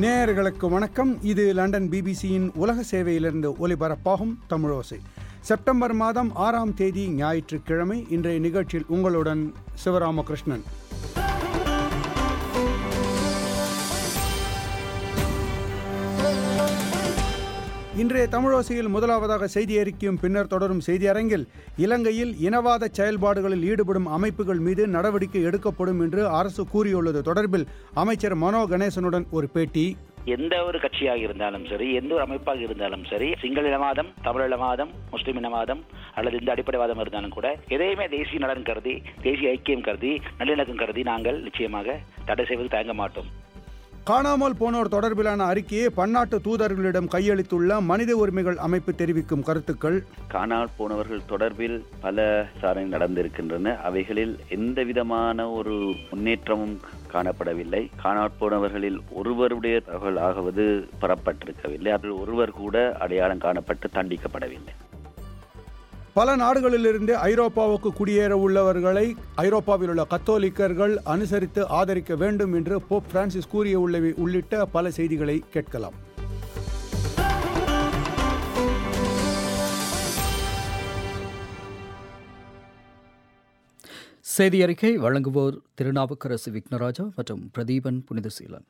நேயர்களுக்கு வணக்கம் இது லண்டன் பிபிசியின் உலக சேவையிலிருந்து ஒலிபரப்பாகும் தமிழோசை செப்டம்பர் மாதம் ஆறாம் தேதி ஞாயிற்றுக்கிழமை இன்றைய நிகழ்ச்சியில் உங்களுடன் சிவராமகிருஷ்ணன் இன்றைய தமிழோசையில் முதலாவதாக செய்தி அறிக்கையும் பின்னர் தொடரும் செய்தி அரங்கில் இலங்கையில் இனவாத செயல்பாடுகளில் ஈடுபடும் அமைப்புகள் மீது நடவடிக்கை எடுக்கப்படும் என்று அரசு கூறியுள்ளது தொடர்பில் அமைச்சர் மனோ கணேசனுடன் ஒரு பேட்டி எந்த ஒரு கட்சியாக இருந்தாலும் சரி எந்த ஒரு அமைப்பாக இருந்தாலும் சரி சிங்கள இனவாதம் தமிழ் இனவாதம் முஸ்லிம் இனவாதம் அல்லது இந்த அடிப்படைவாதம் இருந்தாலும் கூட எதையுமே தேசிய நலன் கருதி தேசிய ஐக்கியம் கருதி நல்லிணக்கம் கருதி நாங்கள் நிச்சயமாக தடை செய்வது தயங்க மாட்டோம் காணாமல் போனோர் தொடர்பிலான அறிக்கையை பன்னாட்டு தூதர்களிடம் கையளித்துள்ள மனித உரிமைகள் அமைப்பு தெரிவிக்கும் கருத்துக்கள் காணாமல் போனவர்கள் தொடர்பில் பல விசாரணை நடந்திருக்கின்றன அவைகளில் எந்த விதமான ஒரு முன்னேற்றமும் காணப்படவில்லை காணாமல் போனவர்களில் ஒருவருடைய தகவல் ஆகுவது பெறப்பட்டிருக்கவில்லை அதில் ஒருவர் கூட அடையாளம் காணப்பட்டு தண்டிக்கப்படவில்லை பல நாடுகளிலிருந்து ஐரோப்பாவுக்கு குடியேற உள்ளவர்களை ஐரோப்பாவில் உள்ள கத்தோலிக்கர்கள் அனுசரித்து ஆதரிக்க வேண்டும் என்று போப் பிரான்சிஸ் கூறியுள்ளவை உள்ளிட்ட பல செய்திகளை கேட்கலாம் செய்தி அறிக்கை வழங்குவோர் திருநாவுக்கரசு விக்னராஜா மற்றும் பிரதீபன் புனிதசீலன்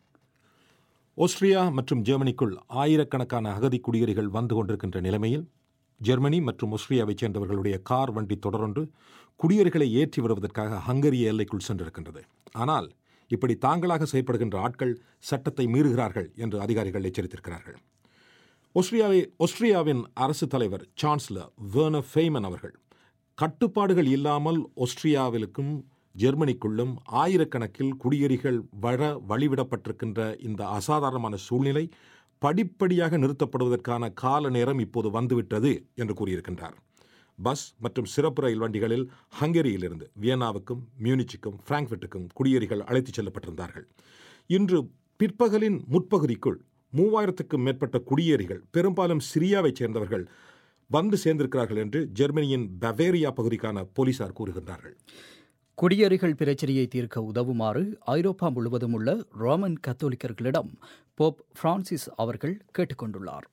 ஆஸ்திரியா மற்றும் ஜெர்மனிக்குள் ஆயிரக்கணக்கான அகதி குடியேறிகள் வந்து கொண்டிருக்கின்ற நிலைமையில் ஜெர்மனி மற்றும் ஆஸ்திரியாவைச் சேர்ந்தவர்களுடைய கார் வண்டி தொடரொன்று குடியேறிகளை ஏற்றி வருவதற்காக ஹங்கரிய எல்லைக்குள் சென்றிருக்கின்றது ஆனால் இப்படி தாங்களாக செயற்படுகின்ற ஆட்கள் சட்டத்தை மீறுகிறார்கள் என்று அதிகாரிகள் எச்சரித்திருக்கிறார்கள் ஆஸ்திரியாவை ஆஸ்திரியாவின் அரசு தலைவர் சான்சலர் வேர்னர் ஃபெய்மன் அவர்கள் கட்டுப்பாடுகள் இல்லாமல் ஆஸ்திரியாவிலுக்கும் ஜெர்மனிக்குள்ளும் ஆயிரக்கணக்கில் குடியேறிகள் வர வழிவிடப்பட்டிருக்கின்ற இந்த அசாதாரணமான சூழ்நிலை படிப்படியாக நிறுத்தப்படுவதற்கான கால நேரம் இப்போது வந்துவிட்டது என்று கூறியிருக்கின்றார் பஸ் மற்றும் சிறப்பு ரயில் வண்டிகளில் ஹங்கேரியிலிருந்து வியன்னாவுக்கும் மியூனிச்சுக்கும் பிராங்க்ஃபர்ட்டுக்கும் குடியேறிகள் அழைத்துச் செல்லப்பட்டிருந்தார்கள் இன்று பிற்பகலின் முற்பகுதிக்குள் மூவாயிரத்துக்கும் மேற்பட்ட குடியேறிகள் பெரும்பாலும் சிரியாவைச் சேர்ந்தவர்கள் வந்து சேர்ந்திருக்கிறார்கள் என்று ஜெர்மனியின் பவேரியா பகுதிக்கான போலீசார் கூறுகின்றார்கள் குடியேறிகள் பிரச்சனையை தீர்க்க உதவுமாறு ஐரோப்பா முழுவதும் உள்ள ரோமன் கத்தோலிக்கர்களிடம் போப் பிரான்சிஸ் அவர்கள் கேட்டுக்கொண்டுள்ளார்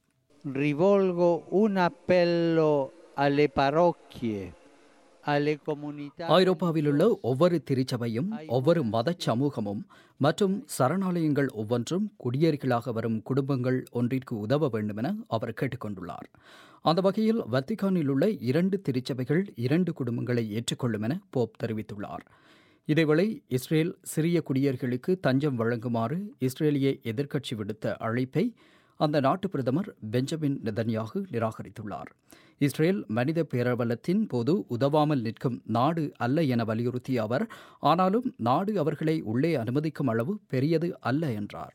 rivolgo un appello alle parrocchie, alle comunità. ஐரோப்பாவில் உள்ள ஒவ்வொரு திருச்சபையும் ஒவ்வொரு மத சமூகமும் மற்றும் சரணாலயங்கள் ஒவ்வொன்றும் குடியேறிகளாக வரும் குடும்பங்கள் ஒன்றிற்கு உதவ வேண்டும் என அவர் கேட்டுக்கொண்டுள்ளார் அந்த வகையில் வத்திகானில் உள்ள இரண்டு திருச்சபைகள் இரண்டு குடும்பங்களை ஏற்றுக்கொள்ளும் என போப் தெரிவித்துள்ளார் இதேவேளை இஸ்ரேல் சிறிய குடியேறிகளுக்கு தஞ்சம் வழங்குமாறு இஸ்ரேலிய எதிர்க்கட்சி விடுத்த அழைப்பை அந்த நாட்டு பிரதமர் பெஞ்சமின் நெதன்யாகு நிராகரித்துள்ளார் இஸ்ரேல் மனித பேரவலத்தின் போது உதவாமல் நிற்கும் நாடு அல்ல என வலியுறுத்திய அவர் ஆனாலும் நாடு அவர்களை உள்ளே அனுமதிக்கும் அளவு பெரியது அல்ல என்றார்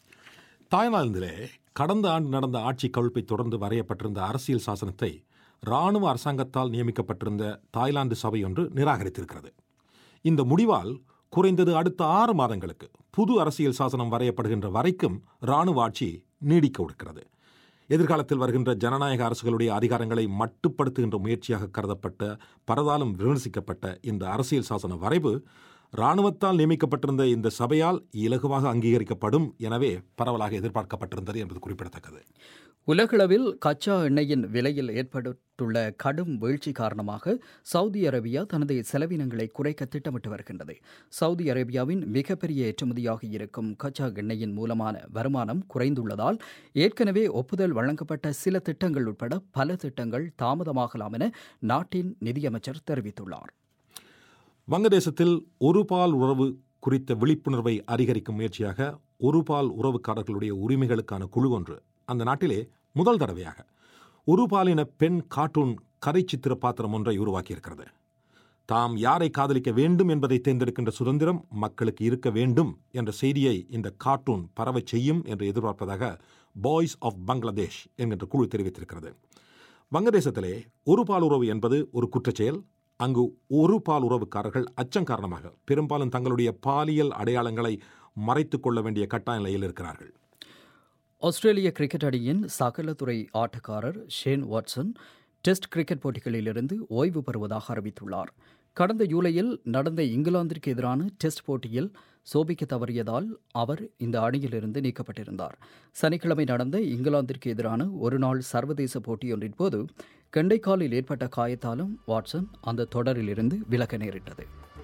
தாய்லாந்திலே கடந்த ஆண்டு நடந்த ஆட்சி கவிழ்ப்பை தொடர்ந்து வரையப்பட்டிருந்த அரசியல் சாசனத்தை இராணுவ அரசாங்கத்தால் நியமிக்கப்பட்டிருந்த தாய்லாந்து சபை ஒன்று நிராகரித்திருக்கிறது இந்த முடிவால் குறைந்தது அடுத்த ஆறு மாதங்களுக்கு புது அரசியல் சாசனம் வரையப்படுகின்ற வரைக்கும் இராணுவ ஆட்சி நீடிக்க கொடுக்கிறது எதிர்காலத்தில் வருகின்ற ஜனநாயக அரசுகளுடைய அதிகாரங்களை மட்டுப்படுத்துகின்ற முயற்சியாக கருதப்பட்ட பரதாலும் விமர்சிக்கப்பட்ட இந்த அரசியல் சாசன வரைவு இராணுவத்தால் நியமிக்கப்பட்டிருந்த இந்த சபையால் இலகுவாக அங்கீகரிக்கப்படும் எனவே பரவலாக எதிர்பார்க்கப்பட்டிருந்தது என்பது குறிப்பிடத்தக்கது உலகளவில் கச்சா எண்ணெயின் விலையில் ஏற்பட்டுள்ள கடும் வீழ்ச்சி காரணமாக சவுதி அரேபியா தனது செலவினங்களை குறைக்க திட்டமிட்டு வருகின்றது சவுதி அரேபியாவின் மிகப்பெரிய ஏற்றுமதியாக இருக்கும் கச்சா எண்ணெயின் மூலமான வருமானம் குறைந்துள்ளதால் ஏற்கனவே ஒப்புதல் வழங்கப்பட்ட சில திட்டங்கள் உட்பட பல திட்டங்கள் தாமதமாகலாம் என நாட்டின் நிதியமைச்சர் தெரிவித்துள்ளார் வங்கதேசத்தில் ஒரு பால் உறவு குறித்த விழிப்புணர்வை அதிகரிக்கும் முயற்சியாக ஒரு பால் உறவுக்காரர்களுடைய உரிமைகளுக்கான குழு ஒன்று அந்த நாட்டிலே முதல் தடவையாக ஒரு பாலின பெண் கார்ட்டூன் கதை சித்திர பாத்திரம் ஒன்றை உருவாக்கியிருக்கிறது தாம் யாரை காதலிக்க வேண்டும் என்பதை தேர்ந்தெடுக்கின்ற சுதந்திரம் மக்களுக்கு இருக்க வேண்டும் என்ற செய்தியை இந்த கார்ட்டூன் பரவச் செய்யும் என்று எதிர்பார்ப்பதாக பாய்ஸ் ஆஃப் பங்களாதேஷ் என்கின்ற குழு தெரிவித்திருக்கிறது வங்கதேசத்திலே ஒரு பால் உறவு என்பது ஒரு குற்றச்செயல் அங்கு ஒரு பால் உறவுக்காரர்கள் அச்சம் காரணமாக பெரும்பாலும் தங்களுடைய பாலியல் அடையாளங்களை மறைத்துக் கொள்ள வேண்டிய கட்டாய நிலையில் இருக்கிறார்கள் ஆஸ்திரேலிய கிரிக்கெட் அணியின் சகலத்துறை ஆட்டக்காரர் ஷேன் வாட்சன் டெஸ்ட் கிரிக்கெட் போட்டிகளிலிருந்து ஓய்வு பெறுவதாக அறிவித்துள்ளார் கடந்த ஜூலையில் நடந்த இங்கிலாந்திற்கு எதிரான டெஸ்ட் போட்டியில் சோபிக்க தவறியதால் அவர் இந்த அணியிலிருந்து நீக்கப்பட்டிருந்தார் சனிக்கிழமை நடந்த இங்கிலாந்திற்கு எதிரான ஒருநாள் சர்வதேச போட்டியொன்றின் போது கெண்டைக்காலில் ஏற்பட்ட காயத்தாலும் வாட்சன் அந்த தொடரிலிருந்து விலக நேரிட்டது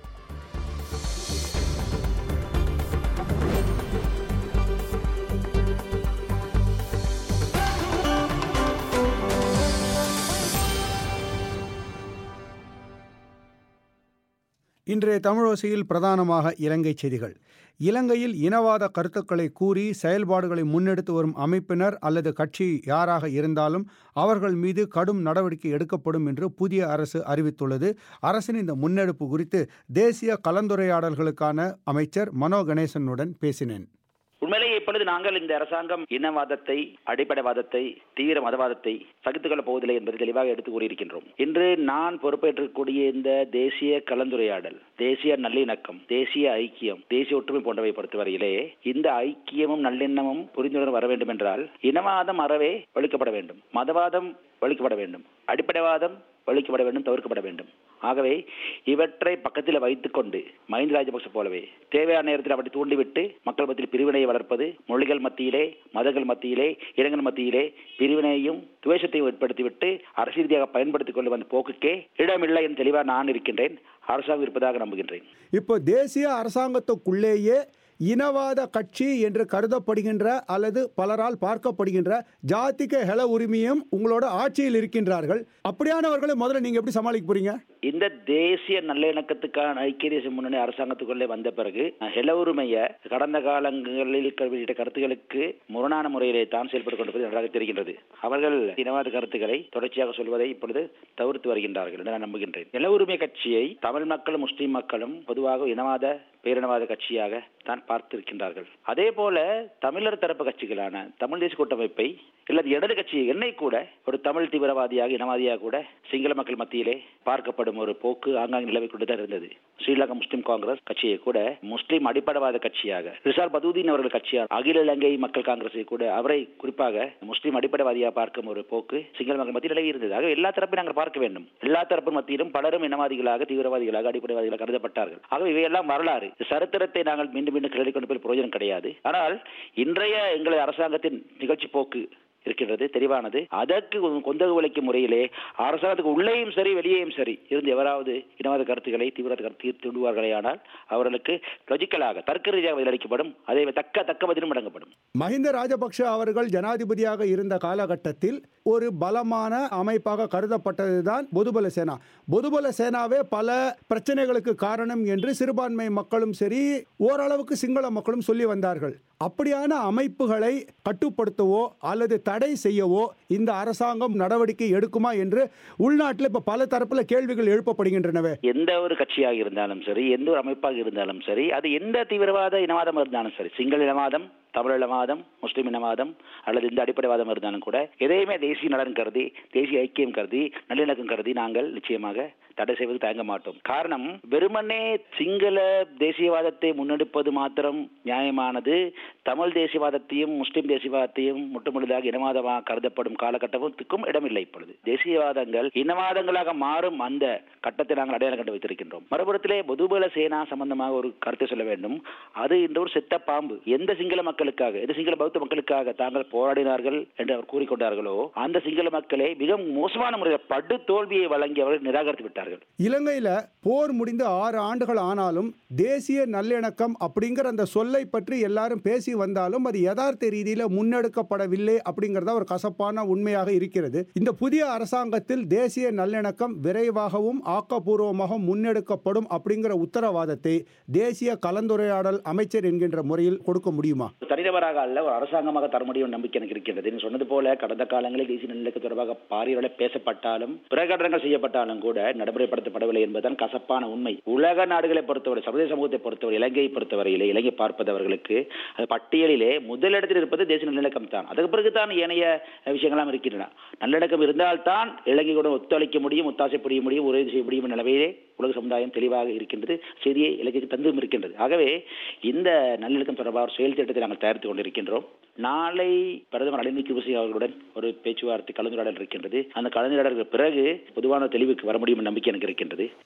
இன்றைய தமிழோசையில் பிரதானமாக இலங்கை செய்திகள் இலங்கையில் இனவாத கருத்துக்களை கூறி செயல்பாடுகளை முன்னெடுத்து வரும் அமைப்பினர் அல்லது கட்சி யாராக இருந்தாலும் அவர்கள் மீது கடும் நடவடிக்கை எடுக்கப்படும் என்று புதிய அரசு அறிவித்துள்ளது அரசின் இந்த முன்னெடுப்பு குறித்து தேசிய கலந்துரையாடல்களுக்கான அமைச்சர் மனோ கணேசனுடன் பேசினேன் உண்மையிலேயே இப்பொழுது நாங்கள் இந்த அரசாங்கம் இனவாதத்தை அடிப்படைவாதத்தை தீவிர மதவாதத்தை சகித்துக் கொள்ளப் போவதில்லை என்பதை தெளிவாக எடுத்து கூறியிருக்கின்றோம் இன்று நான் பொறுப்பேற்றக்கூடிய இந்த தேசிய கலந்துரையாடல் தேசிய நல்லிணக்கம் தேசிய ஐக்கியம் தேசிய ஒற்றுமை போன்றவை பொறுத்தவரையிலே இந்த ஐக்கியமும் நல்லெண்ணமும் புரிந்துணர்வு வர வேண்டும் என்றால் இனவாதம் அறவே ஒழிக்கப்பட வேண்டும் மதவாதம் ஒழிக்கப்பட வேண்டும் அடிப்படைவாதம் ஒழிக்கப்பட வேண்டும் தவிர்க்கப்பட வேண்டும் ஆகவே இவற்றை பக்கத்தில் வைத்துக் கொண்டு மஹிந்த ராஜபக்ச போலவே தேவையான நேரத்தில் அப்படி தூண்டிவிட்டு மக்கள் மத்தியில் பிரிவினையை வளர்ப்பது மொழிகள் மத்தியிலே மதங்கள் மத்தியிலே இனங்கள் மத்தியிலே பிரிவினையையும் துவேஷத்தையும் ஏற்படுத்திவிட்டு அரசியல் ரீதியாக பயன்படுத்திக் கொண்டு வந்த போக்குக்கே இடமில்லை என்று தெளிவாக நான் இருக்கின்றேன் அரசாங்கம் இருப்பதாக நம்புகின்றேன் இப்போ தேசிய அரசாங்கத்துக்குள்ளேயே இனவாத கட்சி என்று கருதப்படுகின்ற அல்லது பலரால் பார்க்கப்படுகின்ற ஜாதிக ஹெல உரிமையும் உங்களோட ஆட்சியில் இருக்கின்றார்கள் அப்படியானவர்களை முதல்ல நீங்க எப்படி சமாளிக்க போறீங்க இந்த தேசிய நல்லிணக்கத்துக்கான ஐக்கிய தேசிய முன்னணி அரசாங்கத்துக்குள்ளே வந்த பிறகு ஹெல உரிமைய கடந்த காலங்களில் வெளியிட்ட கருத்துக்களுக்கு முரணான முறையிலே தான் செயல்பட்டுக் கொண்டிருப்பது நன்றாக தெரிகின்றது அவர்கள் இனவாத கருத்துக்களை தொடர்ச்சியாக சொல்வதை இப்பொழுது தவிர்த்து வருகின்றார்கள் என்று நான் நம்புகின்றேன் நில உரிமை கட்சியை தமிழ் மக்களும் முஸ்லிம் மக்களும் பொதுவாக இனவாத பேரினவாத கட்சியாக தான் பார்த்திருக்கின்றார்கள் அதே போல தமிழர் தரப்பு கட்சிகளான தமிழ் தேசிய கூட்டமைப்பை இல்லது இடது கட்சி என்னை கூட ஒரு தமிழ் தீவிரவாதியாக இனவாதியாக கூட சிங்கள மக்கள் மத்தியிலே பார்க்கப்படும் ஒரு போக்கு ஆங்காங்கே நிலவை கொண்டுதான் இருந்தது ஸ்ரீலங்கா முஸ்லிம் காங்கிரஸ் கட்சியை கூட முஸ்லிம் அடிப்படைவாத கட்சியாக ரிசால் பதூதீன் அவர்கள் கட்சியாக அகில இலங்கை மக்கள் காங்கிரஸை கூட அவரை குறிப்பாக முஸ்லிம் அடிப்படைவாதியாக பார்க்கும் ஒரு போக்கு சிங்கள மக்கள் மத்தியில் நிலவி இருந்தது ஆக எல்லா தரப்பையும் நாங்கள் பார்க்க வேண்டும் எல்லா தரப்பு மத்தியிலும் பலரும் இனவாதிகளாக தீவிரவாதிகளாக அடிப்படைவாதிகளாக கருதப்பட்டார்கள் ஆகவே இவையெல்லாம் வரலாறு சரித்திரத்தை நாங்கள் மீண்டும் மீண்டும் கிளறி கொண்டு போய் பிரயோஜனம் கிடையாது ஆனால் இன்றைய எங்களது அரசாங்கத்தின் நிகழ்ச்சி போக்கு இருக்கின்றது தெளிவானது அதற்கு கொந்தகு உழைக்கும் முறையிலே அரசாங்கத்துக்கு உள்ளேயும் சரி வெளியேயும் சரி இருந்து எவராவது இனவாத கருத்துக்களை தீவிரவாத கருத்து தூண்டுவார்களே ஆனால் அவர்களுக்கு லொஜிக்கலாக தர்க்க ரீதியாக பதிலளிக்கப்படும் அதே தக்க தக்க பதிலும் வழங்கப்படும் மஹிந்த ராஜபக்ஷ அவர்கள் ஜனாதிபதியாக இருந்த காலகட்டத்தில் ஒரு பலமான அமைப்பாக கருதப்பட்டதுதான் பொதுபல சேனா பொதுபல சேனாவே பல பிரச்சனைகளுக்கு காரணம் என்று சிறுபான்மை மக்களும் சரி ஓரளவுக்கு சிங்கள மக்களும் சொல்லி வந்தார்கள் அப்படியான அமைப்புகளை கட்டுப்படுத்தவோ அல்லது தடை செய்யவோ இந்த அரசாங்கம் நடவடிக்கை எடுக்குமா என்று உள்நாட்டில் இப்ப பல தரப்புல கேள்விகள் எழுப்பப்படுகின்றனவே எந்த ஒரு கட்சியாக இருந்தாலும் சரி எந்த ஒரு அமைப்பாக இருந்தாலும் சரி அது எந்த தீவிரவாத இனவாதம் இருந்தாலும் சரி சிங்கள இனவாதம் தமிழ் இனவாதம் முஸ்லிம் இனவாதம் அல்லது இந்த அடிப்படைவாதம் இருந்தாலும் கூட எதையுமே தேசிய நலன் கருதி தேசிய ஐக்கியம் கருதி நல்லிணக்கம் கருதி நாங்கள் நிச்சயமாக தடை செய்வது தயங்க மாட்டோம் காரணம் வெறுமனே சிங்கள தேசியவாதத்தை முன்னெடுப்பது மாத்திரம் நியாயமானது தமிழ் தேசியவாதத்தையும் முஸ்லிம் தேசியவாதத்தையும் முற்றுமுழுதாக இனவாதமாக கருதப்படும் காலகட்டத்துக்கும் இடமில்லை இப்பொழுது தேசியவாதங்கள் இனவாதங்களாக மாறும் அந்த கட்டத்தை நாங்கள் அடையாளம் கண்டு வைத்திருக்கின்றோம் மறுபுறத்திலே பொதுபல சேனா சம்பந்தமாக ஒரு கருத்தை சொல்ல வேண்டும் அது இன்று ஒரு செத்த பாம்பு எந்த சிங்கள மக்களுக்காக எந்த சிங்கள பௌத்த மக்களுக்காக தாங்கள் போராடினார்கள் என்று அவர் கூறிக்கொண்டார்களோ அந்த சிங்கள மக்களை மிக மோசமான முறையில் படு தோல்வியை வழங்கி அவர்கள் நிராகரித்து விட்டார்கள் இலங்கையில போர் முடிந்து ஆறு ஆண்டுகள் ஆனாலும் தேசிய நல்லிணக்கம் அப்படிங்கிற அந்த சொல்லை பற்றி எல்லாரும் பேசி வந்தாலும் அது யதார்த்த ரீதியில முன்னெடுக்கப்படவில்லை அப்படிங்கறத ஒரு கசப்பான உண்மையாக இருக்கிறது இந்த புதிய அரசாங்கத்தில் தேசிய நல்லிணக்கம் விரைவாகவும் ஆக்கப்பூர்வமாக முன்னெடுக்கப்படும் அப்படிங்கிற உத்தரவாதத்தை தேசிய கலந்துரையாடல் அமைச்சர் என்கின்ற முறையில் கொடுக்க முடியுமா தனிநபராக அல்ல ஒரு அரசாங்கமாக தர முடியும் நம்பிக்கை எனக்கு இருக்கிறது நீ சொன்னது போல கடந்த காலங்களில் தேசிய நல்லிணக்கம் தொடர்பாக பாரியளவில் பேசப்பட்டாலும் பிரகடனங்கள் செய்யப்பட்டாலும் கூட நடைமுறைப்படுத்தப்படவில்லை என்பதுதான் கசப்பான உண்மை உலக நாடுகளை பொறுத்தவரை சர்வதேச சமூகத்தை பொறுத்தவரை இலங்கையை பொறுத்தவரையிலே இலங்கை பார்ப்பதவர்களுக்கு அது பட்டியலிலே முதலிடத்தில் இருப்பது தேசிய நல்லிணக்கம் தான் அதுக்கு பிறகுதான் ஏனைய விஷயங்கள்லாம் இருக்கின்றன நல்லிணக்கம் இருந்தால்தான் இலங்கையுடன் ஒத்துழைக்க முடியும் ஒத்தாசை புரிய முடியும் உதவி செய்ய முடியும் என்ற நிலையிலே உலக சமுதாயம் தெளிவாக இருக்கின்றது செய்தியை இலங்கைக்கு தந்தும் இருக்கின்றது ஆகவே இந்த நல்லிணக்கம் தொடர்பாக ஒரு செயல் திட்டத்தை நாங்கள் தயாரித்துக் கொண்டிருக்கின்றோம் நாளை பிரதமர் ரணில் விக்ரமசிங்க அவர்களுடன் ஒரு பேச்சுவார்த்தை கலந்துரையாடல் இருக்கின்றது அந்த கலந்துரையாடலுக்கு பிறகு பொதுவான தெளிவுக்கு வர முடியும் என்ற நம்பிக்கை எனக்கு இருக்கின்றது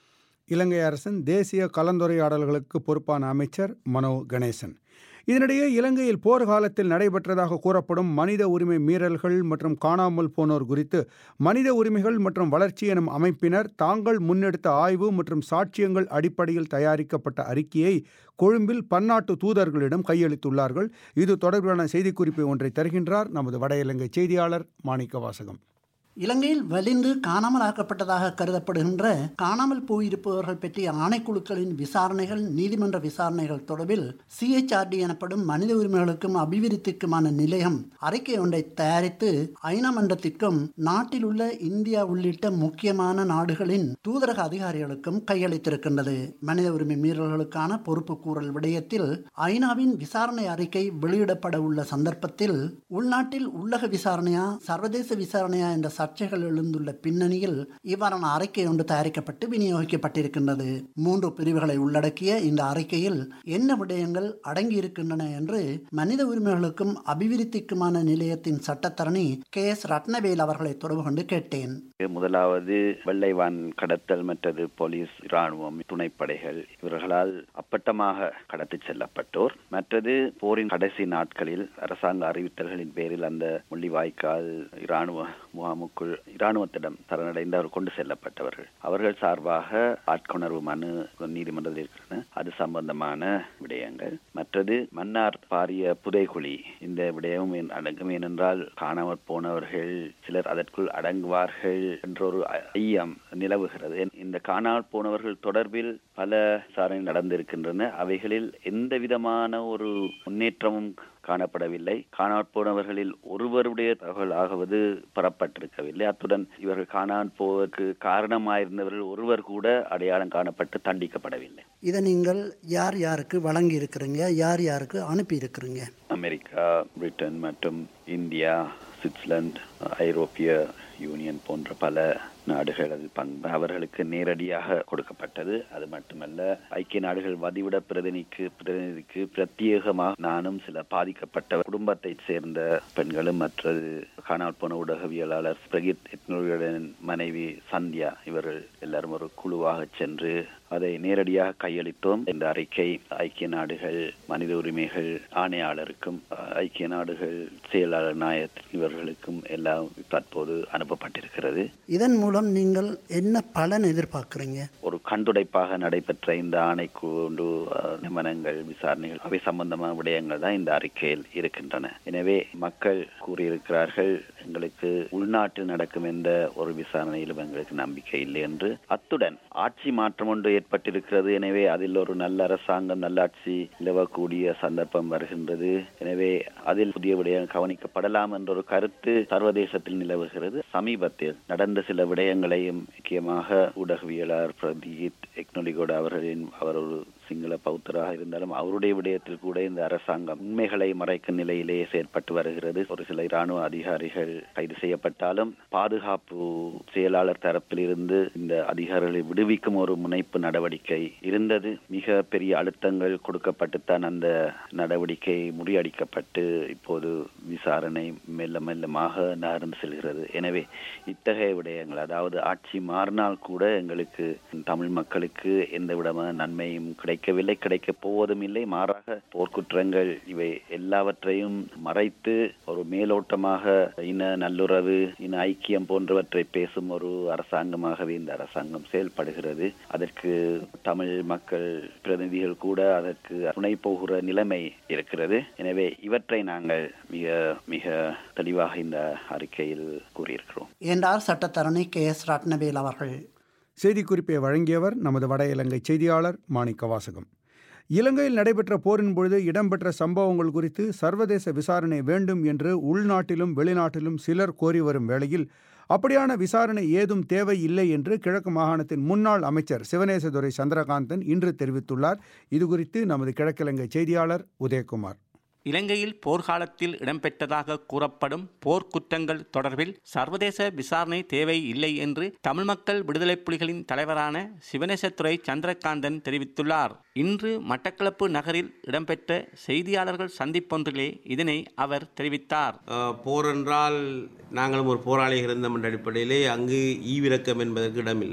இலங்கை அரசின் தேசிய கலந்துரையாடல்களுக்கு பொறுப்பான அமைச்சர் மனோ கணேசன் இதனிடையே இலங்கையில் போர் காலத்தில் நடைபெற்றதாக கூறப்படும் மனித உரிமை மீறல்கள் மற்றும் காணாமல் போனோர் குறித்து மனித உரிமைகள் மற்றும் வளர்ச்சி எனும் அமைப்பினர் தாங்கள் முன்னெடுத்த ஆய்வு மற்றும் சாட்சியங்கள் அடிப்படையில் தயாரிக்கப்பட்ட அறிக்கையை கொழும்பில் பன்னாட்டு தூதர்களிடம் கையளித்துள்ளார்கள் இது தொடர்பான செய்திக்குறிப்பு ஒன்றை தருகின்றார் நமது வட இலங்கை செய்தியாளர் மாணிக்க வாசகம் இலங்கையில் வலிந்து காணாமல் ஆக்கப்பட்டதாக கருதப்படுகின்ற காணாமல் போயிருப்பவர்கள் பற்றிய ஆணைக்குழுக்களின் விசாரணைகள் நீதிமன்ற விசாரணைகள் தொடர்பில் சிஎச்ஆர்டி எனப்படும் மனித உரிமைகளுக்கும் அபிவிருத்திக்குமான நிலையம் அறிக்கை ஒன்றை தயாரித்து ஐநா மன்றத்திற்கும் நாட்டில் உள்ள இந்தியா உள்ளிட்ட முக்கியமான நாடுகளின் தூதரக அதிகாரிகளுக்கும் கையளித்திருக்கின்றது மனித உரிமை மீறல்களுக்கான பொறுப்பு கூறல் விடயத்தில் ஐநாவின் விசாரணை அறிக்கை வெளியிடப்பட உள்ள சந்தர்ப்பத்தில் உள்நாட்டில் உள்ளக விசாரணையா சர்வதேச விசாரணையா என்ற சர்ச்சைகள் எழுந்துள்ள பின்னணியில் இவ்வாறான அறிக்கை ஒன்று தயாரிக்கப்பட்டு விநியோகிக்கப்பட்டிருக்கின்றது மூன்று பிரிவுகளை உள்ளடக்கிய இந்த அறிக்கையில் என்ன விடயங்கள் அடங்கியிருக்கின்றன என்று மனித உரிமைகளுக்கும் அபிவிருத்திக்குமான நிலையத்தின் சட்டத்தரணி கே எஸ் ரத்னவேல் அவர்களை தொடர்பு கொண்டு கேட்டேன் முதலாவது வெள்ளைவான் கடத்தல் மற்றது போலீஸ் இராணுவம் துணைப்படைகள் இவர்களால் அப்பட்டமாக கடத்தி செல்லப்பட்டோர் மற்றது போரின் கடைசி நாட்களில் அரசாங்க அறிவித்தல்களின் பேரில் அந்த முள்ளிவாய்க்கால் இராணுவ முகாமுக்குள் இராணுவத்திடம் சரணடைந்து அவர் கொண்டு செல்லப்பட்டவர்கள் அவர்கள் சார்பாக ஆட்கொணர்வு மனு நீதிமன்றத்தில் இருக்கிறது அது சம்பந்தமான விடயங்கள் மற்றது மன்னார் பாரிய புதைகுழி இந்த விடயமும் அடங்கும் ஏனென்றால் காணாமற் போனவர்கள் சிலர் அதற்குள் அடங்குவார்கள் என்ற ஒரு ஐயம் நிலவுகிறது இந்த காணாமல் போனவர்கள் தொடர்பில் பல விசாரணை நடந்திருக்கின்றன அவைகளில் எந்த விதமான ஒரு முன்னேற்றமும் காணப்படவில்லை காணாமற் போனவர்களில் ஒருவருடைய தகவல் ஆகுவது பெறப்பட்டிருக்கவில்லை அத்துடன் இவர்கள் காணாமல் போவதற்கு காரணமாயிருந்தவர்கள் ஒருவர் கூட அடையாளம் காணப்பட்டு தண்டிக்கப்படவில்லை இதை நீங்கள் யார் யாருக்கு வழங்கி இருக்கிறீங்க யார் யாருக்கு அனுப்பி இருக்கிறீங்க அமெரிக்கா பிரிட்டன் மற்றும் இந்தியா சுவிட்சர்லாந்து ஐரோப்பிய யூனியன் போன்ற பல நாடுகள் அதில் பங்கு அவர்களுக்கு நேரடியாக கொடுக்கப்பட்டது அது மட்டுமல்ல ஐக்கிய நாடுகள் வதிவிட பிரதிநிதிக்கு பிரதிநிதிக்கு பிரத்யேகமாக நானும் சில பாதிக்கப்பட்ட குடும்பத்தை சேர்ந்த பெண்களும் மற்றது காணால் போன ஊடகவியலாளர் பிரகித் எட்னோரியுடன் மனைவி சந்தியா இவர்கள் எல்லாரும் ஒரு குழுவாக சென்று அதை நேரடியாக கையளித்தோம் இந்த அறிக்கை ஐக்கிய நாடுகள் மனித உரிமைகள் ஆணையாளருக்கும் ஐக்கிய நாடுகள் செயலாளர் நாயக் இவர்களுக்கும் எல்லாம் தற்போது அனுப்பப்பட்டிருக்கிறது இதன் மூலம் நீங்கள் என்ன பலன் எதிர்பார்க்குறீங்க ஒரு கண்டுடைப்பாக நடைபெற்ற இந்த ஆணைக்குழு நியமனங்கள் விசாரணைகள் அவை சம்பந்தமான விடயங்கள் தான் இந்த அறிக்கையில் இருக்கின்றன எனவே மக்கள் கூறியிருக்கிறார்கள் எங்களுக்கு உள்நாட்டில் நடக்கும் எந்த ஒரு விசாரணையிலும் எங்களுக்கு நம்பிக்கை இல்லை என்று அத்துடன் ஆட்சி மாற்றம் ஒன்று ஏற்பட்டிருக்கிறது எனவே அதில் ஒரு நல்ல அரசாங்கம் நல்லாட்சி நிலவக்கூடிய சந்தர்ப்பம் வருகின்றது எனவே அதில் புதிய விடயம் கவனிக்கப்படலாம் என்ற ஒரு கருத்து சர்வதேசத்தில் நிலவுகிறது சமீபத்தில் நடந்த சில விடயங்களையும் முக்கியமாக ஊடகவியலாளர் பிரதீத் எக்னொலிகோட அவர்களின் அவர் ஒரு சிங்கள பௌத்தராக இருந்தாலும் அவருடைய விடயத்தில் கூட இந்த அரசாங்கம் உண்மைகளை மறைக்கும் நிலையிலேயே செயற்பட்டு வருகிறது ஒரு சில இராணுவ அதிகாரிகள் கைது செய்யப்பட்டாலும் பாதுகாப்பு செயலாளர் தரப்பில் இருந்து இந்த அதிகாரிகளை விடுவிக்கும் ஒரு முனைப்பு நடவடிக்கை இருந்தது மிக பெரிய அழுத்தங்கள் கொடுக்கப்பட்டுத்தான் அந்த நடவடிக்கை முறியடிக்கப்பட்டு இப்போது விசாரணை மெல்ல மெல்லமாக நகர்ந்து செல்கிறது எனவே இத்தகைய விடயங்கள் அதாவது ஆட்சி மாறினால் கூட எங்களுக்கு தமிழ் மக்களுக்கு எந்த விதமான நன்மையும் கிடைக்கவில்லை கிடைக்கப் போவதும் இல்லை மாறாக போர்க்குற்றங்கள் இவை எல்லாவற்றையும் மறைத்து ஒரு மேலோட்டமாக இன நல்லுறவு இன ஐக்கியம் போன்றவற்றை பேசும் ஒரு அரசாங்கமாகவே இந்த அரசாங்கம் செயல்படுகிறது அதற்கு தமிழ் மக்கள் பிரதிநிதிகள் கூட அதற்கு துணை போகிற நிலைமை இருக்கிறது எனவே இவற்றை நாங்கள் மிக மிக தெளிவாக இந்த அறிக்கையில் கூறியிருக்கிறோம் என்றார் சட்டத்தரணி கே எஸ் ரத்னவேல் அவர்கள் செய்திக்குறிப்பை வழங்கியவர் நமது வட இலங்கை செய்தியாளர் மாணிக்க வாசகம் இலங்கையில் நடைபெற்ற போரின் பொழுது இடம்பெற்ற சம்பவங்கள் குறித்து சர்வதேச விசாரணை வேண்டும் என்று உள்நாட்டிலும் வெளிநாட்டிலும் சிலர் கோரி வரும் வேளையில் அப்படியான விசாரணை ஏதும் தேவை இல்லை என்று கிழக்கு மாகாணத்தின் முன்னாள் அமைச்சர் சிவனேசதுரை சந்திரகாந்தன் இன்று தெரிவித்துள்ளார் இதுகுறித்து நமது கிழக்கிழங்கை செய்தியாளர் உதயகுமார் இலங்கையில் போர்க்காலத்தில் இடம்பெற்றதாக கூறப்படும் போர்க்குற்றங்கள் தொடர்பில் சர்வதேச விசாரணை தேவை இல்லை என்று தமிழ் மக்கள் விடுதலை புலிகளின் தலைவரான சிவனேசத்துறை சந்திரகாந்தன் தெரிவித்துள்ளார் இன்று மட்டக்களப்பு நகரில் இடம்பெற்ற செய்தியாளர்கள் சந்திப்பொன்றிலே இதனை அவர் தெரிவித்தார் போர் என்றால் நாங்களும் ஒரு போராளிகள் இருந்தோம் என்ற அடிப்படையிலே அங்கு ஈவிரக்கம் என்பதற்கு இடமில்லை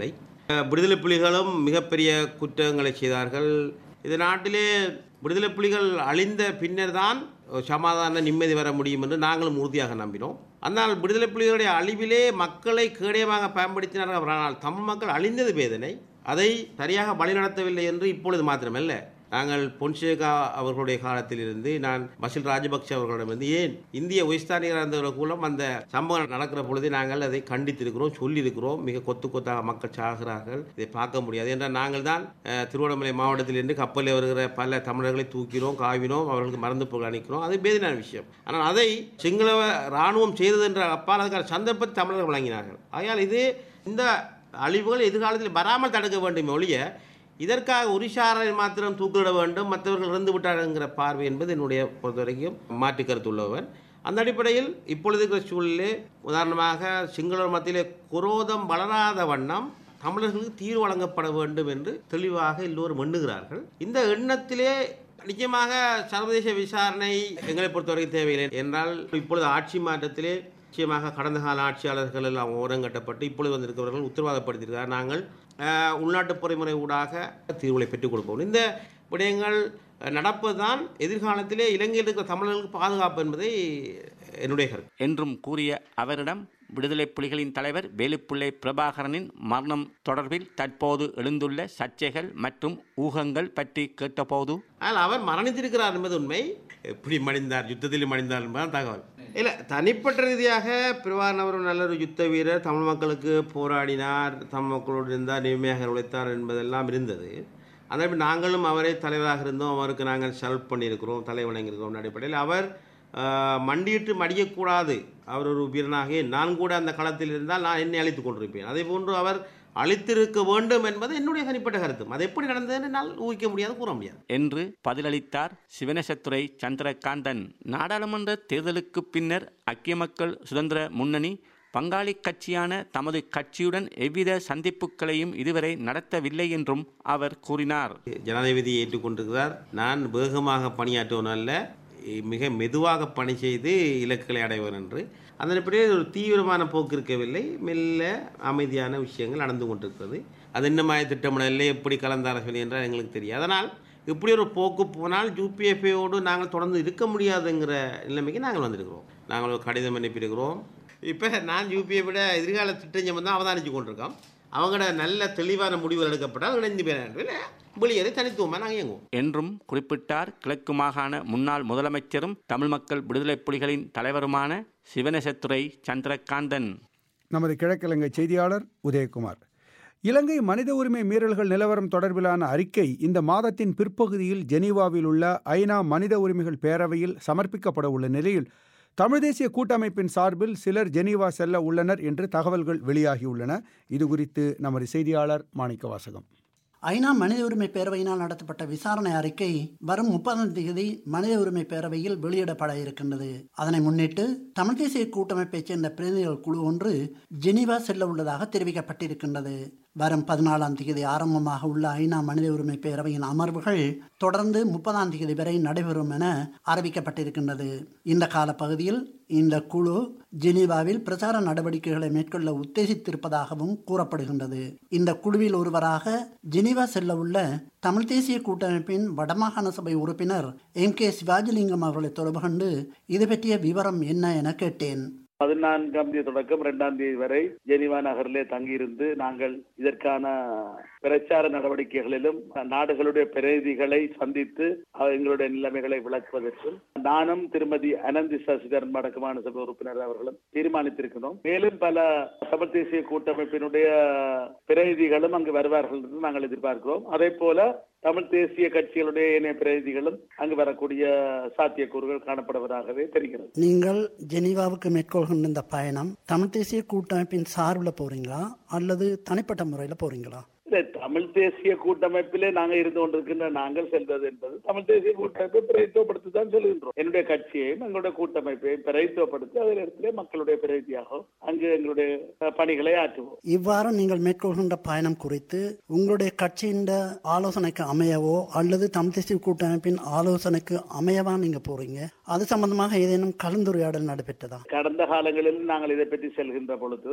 அஹ், விடுதலை புலிகளும் மிகப்பெரிய குற்றங்களை செய்தார்கள் இது நாட்டிலே விடுதலை புலிகள் அழிந்த பின்னர் தான் சமாதான நிம்மதி வர முடியும் என்று நாங்களும் உறுதியாக நம்பினோம் ஆனால் விடுதலை புலிகளுடைய அழிவிலே மக்களை கேடயமாக பயன்படுத்தினார்கள் ஆனால் தமிழ் மக்கள் அழிந்தது வேதனை அதை சரியாக வழிநடத்தவில்லை என்று இப்பொழுது மாத்திரமல்ல நாங்கள் பொன்சேகா அவர்களுடைய காலத்திலிருந்து நான் பசில் ராஜபக்ஷ அவர்களிடமிருந்து ஏன் இந்திய உயர்ஸ்தானிகராக இருந்தவர்கள் கூட அந்த சம்பவம் நடக்கிற பொழுது நாங்கள் அதை கண்டித்திருக்கிறோம் சொல்லியிருக்கிறோம் மிக கொத்து கொத்தாக மக்கள் சாகிறார்கள் இதை பார்க்க முடியாது என்றால் நாங்கள் தான் அஹ், திருவண்ணாமலை மாவட்டத்திலிருந்து கப்பலில் வருகிற பல தமிழர்களை தூக்கினோம் காவினோம் அவர்களுக்கு மறந்து போக அணிக்கிறோம் அது வேதனையான விஷயம் ஆனால் அதை சிங்கள இராணுவம் செய்தது என்ற அப்பால் அதுக்கான சந்தர்ப்பத்தை தமிழர்கள் வழங்கினார்கள் ஆகையால் இது இந்த அழிவுகள் எதிர்காலத்தில் வராமல் தடுக்க வேண்டும் ஒழிய இதற்காக உரிசாரை மாத்திரம் தூக்கிலிட வேண்டும் மற்றவர்கள் இறந்து விட்டாருங்கிற பார்வை என்பது என்னுடைய பொறுத்த வரைக்கும் மாற்று கருத்துள்ளவன் அந்த அடிப்படையில் இப்பொழுது இருக்கிற சூழலிலே உதாரணமாக சிங்களர் மத்தியிலே குரோதம் வளராத வண்ணம் தமிழர்களுக்கு தீர்வு வழங்கப்பட வேண்டும் என்று தெளிவாக எல்லோரும் எண்ணுகிறார்கள் இந்த எண்ணத்திலே நிச்சயமாக சர்வதேச விசாரணை எங்களை பொறுத்தவரைக்கும் தேவையில்லை என்றால் இப்பொழுது ஆட்சி மாற்றத்திலே நிச்சயமாக கடந்த கால ஆட்சியாளர்கள் எல்லாம் ஓரங்கட்டப்பட்டு இப்பொழுது வந்திருக்கிறவர்கள் உத்தரவாதப்படுத்தியிருக்கிறார் நாங்கள் அஹ், உள்நாட்டு பொறிமுறை ஊடாக தீர்வுகளை பெற்றுக் கொடுப்போம் இந்த விடயங்கள் நடப்பதுதான் எதிர்காலத்திலே இலங்கையில் இருக்கிற தமிழர்களுக்கு பாதுகாப்பு என்பதை என்னுடைய கருத்து என்றும் கூறிய அவரிடம் விடுதலை புலிகளின் தலைவர் வேலுப்பிள்ளை பிரபாகரனின் மரணம் தொடர்பில் தற்போது எழுந்துள்ள சர்ச்சைகள் மற்றும் ஊகங்கள் பற்றி கேட்டபோது ஆனால் அவர் மரணித்திருக்கிறார் என்பது உண்மை எப்படி மடிந்தார் யுத்தத்தில் மடிந்தார் என்பதுதான் தகவல் இல்லை தனிப்பட்ட ரீதியாக பிரபாகரன் அவர் நல்ல ஒரு யுத்த வீரர் தமிழ் மக்களுக்கு போராடினார் தமிழ் மக்களோடு இருந்தார் நேர்மையாக உழைத்தார் என்பதெல்லாம் இருந்தது அதே மாதிரி நாங்களும் அவரை தலைவராக இருந்தோம் அவருக்கு நாங்கள் செல்ப் பண்ணியிருக்கிறோம் தலை வணங்கியிருக்கிறோம் அடிப்படையில் அவர் ஆஹ், மண்டியிட்டு மடியக்கூடாது அவர் ஒரு வீரனாக நான் கூட அந்த களத்தில் இருந்தால் நான் என்னை அழித்துக் கொண்டிருப்பேன் அதே போன்று அவர் அழித்திருக்க வேண்டும் என்பது என்னுடைய தனிப்பட்ட கருத்து அது எப்படி நடந்ததுன்னு என்னால் ஊகிக்க முடியாது கூற முடியாது என்று பதிலளித்தார் சிவனேசத்துறை சந்திரகாந்தன் நாடாளுமன்ற தேர்தலுக்கு பின்னர் ஐக்கிய மக்கள் சுதந்திர முன்னணி பங்காளி கட்சியான தமது கட்சியுடன் எவ்வித சந்திப்புகளையும் இதுவரை நடத்தவில்லை என்றும் அவர் கூறினார் ஜனாதிபதியை ஏற்றுக்கொண்டிருக்கிறார் நான் வேகமாக பணியாற்றுவன் அல்ல மிக மெதுவாக பணி செய்து இலக்குகளை அடைவர் என்று அந்த அடிப்படையில் ஒரு தீவிரமான போக்கு இருக்கவில்லை மெல்ல அமைதியான விஷயங்கள் நடந்து கொண்டிருக்கிறது அது என்னமாய திட்டமிடலை எப்படி கலந்தாலோசனை என்றால் எங்களுக்கு தெரியும் அதனால் இப்படி ஒரு போக்கு போனால் யூபிஎஃப்ஏயோடு நாங்கள் தொடர்ந்து இருக்க முடியாதுங்கிற நிலைமைக்கு நாங்கள் வந்திருக்கிறோம் நாங்கள் ஒரு கடிதம் அனுப்பியிருக்கிறோம் இப்போ நான் யூபிஐ விட எதிர்கால திட்டம் தான் அவதானித்து கொண்டிருக்கோம் அவங்களோட நல்ல தெளிவான முடிவுகள் எடுக்கப்பட்டால் இணைந்து பேர வெளியேறி தனித்துவமாக நாங்கள் இயங்குவோம் என்றும் குறிப்பிட்டார் கிழக்கு மாகாண முன்னாள் முதலமைச்சரும் தமிழ் மக்கள் விடுதலைப் புலிகளின் தலைவருமான சிவனேசத்துறை சந்திரகாந்தன் நமது கிழக்கிழங்கை செய்தியாளர் உதயகுமார் இலங்கை மனித உரிமை மீறல்கள் நிலவரம் தொடர்பிலான அறிக்கை இந்த மாதத்தின் பிற்பகுதியில் ஜெனீவாவில் உள்ள ஐநா மனித உரிமைகள் பேரவையில் சமர்ப்பிக்கப்பட உள்ள நிலையில் தமிழ் தேசிய கூட்டமைப்பின் சார்பில் சிலர் ஜெனீவா செல்ல உள்ளனர் என்று தகவல்கள் வெளியாகியுள்ளன இது குறித்து நமது செய்தியாளர் மாணிக்க வாசகம் ஐநா மனித உரிமை பேரவையினால் நடத்தப்பட்ட விசாரணை அறிக்கை வரும் முப்பதாம் தேதி மனித உரிமை பேரவையில் வெளியிடப்பட இருக்கின்றது அதனை முன்னிட்டு தமிழ் தேசிய கூட்டமைப்பைச் சேர்ந்த பிரதிநிதிகள் குழு ஒன்று ஜெனீவா செல்ல உள்ளதாக தெரிவிக்கப்பட்டிருக்கின்றது வரும் பதினாலாம் தேதி ஆரம்பமாக உள்ள ஐநா மனித உரிமை பேரவையின் அமர்வுகள் தொடர்ந்து முப்பதாம் தேதி வரை நடைபெறும் என அறிவிக்கப்பட்டிருக்கின்றது இந்த காலப்பகுதியில் இந்த குழு ஜெனீவாவில் பிரச்சார நடவடிக்கைகளை மேற்கொள்ள உத்தேசித்திருப்பதாகவும் கூறப்படுகின்றது இந்த குழுவில் ஒருவராக ஜெனீவா செல்ல உள்ள தமிழ் தேசிய கூட்டமைப்பின் வடமாகாண சபை உறுப்பினர் எம் கே சிவாஜிலிங்கம் அவர்களை தொடர்பு கொண்டு இது பற்றிய விவரம் என்ன என கேட்டேன் பதினான்காம் தேதி தொடக்கம் இரண்டாம் தேதி வரை ஜெனிவா நகரிலே தங்கியிருந்து நாங்கள் இதற்கான பிரச்சார நடவடிக்கைகளிலும் நாடுகளுடைய பிரதிநிதிகளை சந்தித்து அஹ், எங்களுடைய நிலைமைகளை விளக்குவதற்கும் நானும் திருமதி அனந்தி சசிதரன் வடக்குமான சபை உறுப்பினர் அவர்களும் தீர்மானித்திருக்கிறோம் மேலும் பல தமிழ் தேசிய கூட்டமைப்பினுடைய பிரதிநிதிகளும் அங்கு வருவார்கள் என்று நாங்கள் எதிர்பார்க்கிறோம் அதே போல தமிழ் தேசிய கட்சிகளுடைய இணைய பிரதிநிதிகளும் அங்கு வரக்கூடிய சாத்தியக்கூறுகள் காணப்படுவதாகவே தெரிகிறது நீங்கள் ஜெனீவாவுக்கு மேற்கொள்கின்ற இந்த பயணம் தமிழ் தேசிய கூட்டமைப்பின் சார்பில் போறீங்களா அல்லது தனிப்பட்ட முறையில் போறீங்களா இல்லை தமிழ் தேசிய கூட்டமைப்பிலே நாங்க இருந்து கொண்டிருக்கின்ற நாங்கள் செல்வது என்பது தமிழ் தேசிய கூட்டமைப்பை பிரதித்துவப்படுத்தி தான் சொல்கின்றோம் என்னுடைய கட்சியையும் எங்களுடைய கூட்டமைப்பையும் பிரதித்துவப்படுத்தி அதே இடத்திலே மக்களுடைய பிரதியாக அங்கு எங்களுடைய அஹ், பணிகளை ஆற்றுவோம் இவ்வாறு நீங்கள் மேற்கொள்கின்ற பயணம் குறித்து உங்களுடைய கட்சியின் ஆலோசனைக்கு அமையவோ அல்லது தமிழ் தேசிய கூட்டமைப்பின் ஆலோசனைக்கு அமையவா நீங்க போறீங்க அது சம்பந்தமாக ஏதேனும் கலந்துரையாடல் நடைபெற்றதா கடந்த காலங்களில் நாங்கள் இதை பற்றி செல்கின்ற பொழுது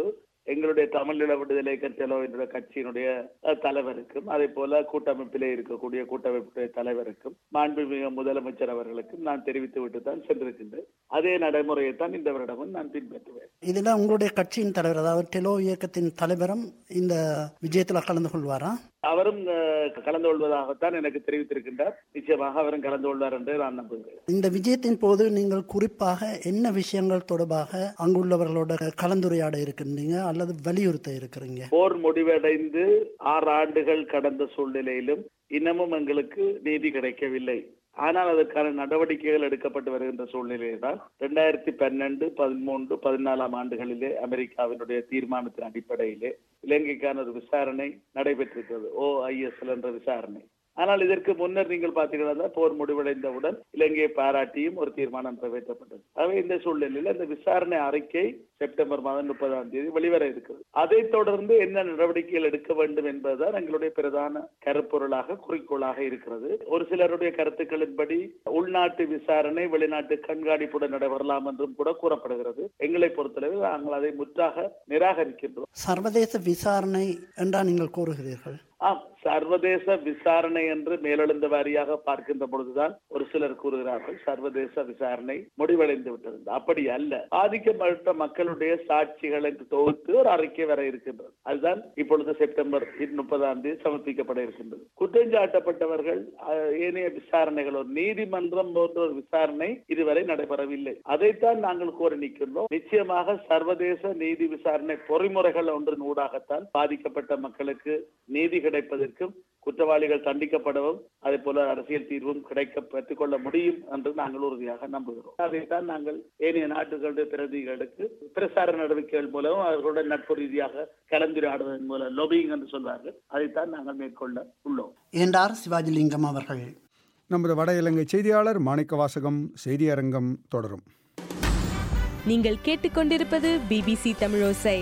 எங்களுடைய தமிழீழ விடுதலை கட்சியலோ என்ற கட்சியினுடைய அஹ், தலைவருக்கும் அதே போல கூட்டமைப்பிலே இருக்கக்கூடிய கூட்டமைப்புடைய தலைவருக்கும் மாண்புமிகு முதலமைச்சர் அவர்களுக்கும் நான் தெரிவித்து விட்டு தான் சென்றிருக்கின்றேன் அதே நடைமுறையை தான் இந்த வருடமும் நான் பின்பற்றுவேன் இதில் உங்களுடைய கட்சியின் தலைவர் அதாவது டெலோ இயக்கத்தின் தலைவரும் இந்த விஜயத்தில் கலந்து கொள்வாரா அவரும் அஹ், கலந்து கொள்வதாகத்தான் எனக்கு தெரிவித்திருக்கின்றார் நிச்சயமாக அவரும் கலந்து கொள்வார் என்று நான் நம்புகிறேன் இந்த விஜயத்தின் போது நீங்கள் குறிப்பாக என்ன விஷயங்கள் தொடர்பாக அங்குள்ளவர்களோட கலந்துரையாட இருக்கின்றீங்க அல்லது வலியுறுத்த இருக்கிறீங்க போர் முடிவடைந்து ஆறு ஆண்டுகள் கடந்த சூழ்நிலையிலும் இன்னமும் எங்களுக்கு நீதி கிடைக்கவில்லை ஆனால் அதற்கான நடவடிக்கைகள் எடுக்கப்பட்டு வருகின்ற சூழ்நிலையில் தான் இரண்டாயிரத்தி பன்னெண்டு பதிமூன்று பதினாலாம் ஆண்டுகளிலே அமெரிக்காவினுடைய தீர்மானத்தின் அடிப்படையிலே இலங்கைக்கான ஒரு விசாரணை நடைபெற்றிருக்கிறது ஓஐஎஸ்எல் என்ற விசாரணை ஆனால் இதற்கு முன்னர் நீங்கள் பார்த்தீங்கன்னா போர் முடிவடைந்தவுடன் இலங்கையை பாராட்டியும் ஒரு தீர்மானம் நிறைவேற்றப்பட்டது ஆகவே இந்த சூழ்நிலையில் இந்த விசாரணை அறிக்கை செப்டம்பர் மாதம் முப்பதாம் தேதி வெளிவர இருக்கிறது அதைத் தொடர்ந்து என்ன நடவடிக்கைகள் எடுக்க வேண்டும் என்பதுதான் எங்களுடைய பிரதான கருப்பொருளாக குறிக்கோளாக இருக்கிறது ஒரு சிலருடைய கருத்துக்களின்படி உள்நாட்டு விசாரணை வெளிநாட்டு கண்காணிப்புடன் நடைபெறலாம் என்றும் கூட கூறப்படுகிறது எங்களை பொறுத்தளவு நாங்கள் அதை முற்றாக நிராகரிக்கின்றோம் சர்வதேச விசாரணை என்றா நீங்கள் கூறுகிறீர்கள் ஆம் சர்வதேச விசாரணை என்று மேலெழுந்த வாரியாக பார்க்கின்ற பொழுதுதான் ஒரு சிலர் கூறுகிறார்கள் சர்வதேச விசாரணை முடிவடைந்து விட்டது அப்படி அல்ல பாதிக்கப்பட்ட மக்களுடைய சாட்சிகளை தொகுத்து ஒரு அறிக்கை வர இருக்கின்றது அதுதான் இப்பொழுது செப்டம்பர் முப்பதாம் தேதி சமர்ப்பிக்கப்பட இருக்கின்றது குற்றஞ்சாட்டப்பட்டவர்கள் அஹ், ஏனைய விசாரணைகள் ஒரு நீதிமன்றம் போன்ற ஒரு விசாரணை இதுவரை நடைபெறவில்லை அதைத்தான் நாங்கள் கோரி நிற்கின்றோம் நிச்சயமாக சர்வதேச நீதி விசாரணை பொறிமுறைகள் ஒன்றின் ஊடாகத்தான் பாதிக்கப்பட்ட மக்களுக்கு நீதி கிடைப்பதற்கும் குற்றவாளிகள் தண்டிக்கப்படவும் அதே போல அரசியல் தீர்வும் கிடைக்க பெற்றுக்கொள்ள முடியும் என்று நாங்கள் உறுதியாக நம்புகிறோம் அதைத்தான் நாங்கள் ஏனைய நாட்டுகளுடைய பிரதிகளுக்கு பிரசார நடவடிக்கைகள் மூலம் அவர்களுடன் நட்பு ரீதியாக கலந்துரையாடுவதன் மூலம் லொபிங் என்று சொல்வார்கள் அதைத்தான் நாங்கள் மேற்கொள்ள உள்ளோம் என்றார் சிவாஜிலிங்கம் அவர்கள் நமது வட இலங்கை செய்தியாளர் மாணிக்க வாசகம் செய்தியரங்கம் தொடரும் நீங்கள் கேட்டுக்கொண்டிருப்பது பிபிசி தமிழோசை